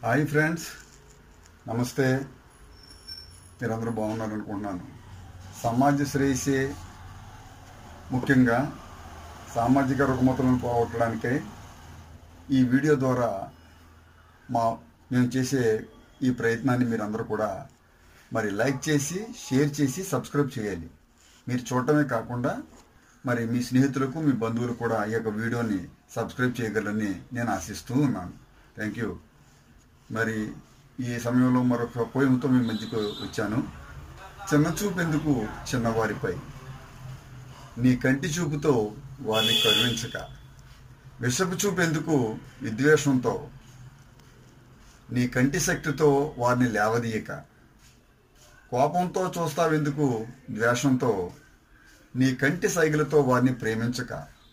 hi friends నమస్తే మీరందరూ బాగున్నారు అనుకుంటున్నాను సమాజ శ్రేయసే ముఖ్యంగా సామాజిక రుగ్మతలను పోగొట్టడానికై ఈ వీడియో ద్వారా మా మేము చేసే ఈ ప్రయత్నాన్ని మీరందరూ కూడా మరి లైక్ చేసి షేర్ చేసి సబ్స్క్రైబ్ చేయాలి మీరు చూడటమే కాకుండా మరి మీ స్నేహితులకు మీ బంధువులకు కూడా ఈ యొక్క వీడియోని సబ్స్క్రైబ్ చేయగలరని నేను ఆశిస్తూ ఉన్నాను థ్యాంక్ యూ మరి ఈ సమయంలో మరొక పోయంతో మీ మధ్యకు వచ్చాను చిన్న చూపు ఎందుకు చిన్నవారిపై నీ కంటి చూపుతో వారిని కరుణించక విషపు చూపు ఎందుకు విద్వేషంతో నీ కంటి శక్తితో వారిని లేవదీయక కోపంతో చూస్తావెందుకు ద్వేషంతో నీ కంటి సైగలతో వారిని ప్రేమించక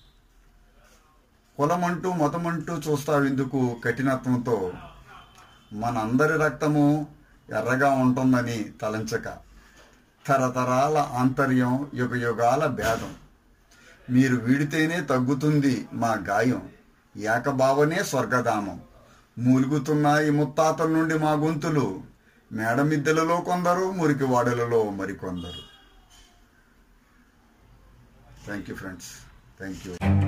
కులమంటూ మతమంటూ చూస్తావెందుకు కఠినత్వంతో మనందరి రక్తము ఎర్రగా ఉంటుందని తలంచక తరతరాల ఆంతర్యం యుగ యుగాల భేదం మీరు వీడితేనే తగ్గుతుంది మా గాయం ఏకభావనే స్వర్గధామం మూలుగుతున్నాయి ముత్తాతల నుండి మా గొంతులు మేడమిద్దెలలో కొందరు మురికి వాడలలో మరికొందరు thank you friends thank you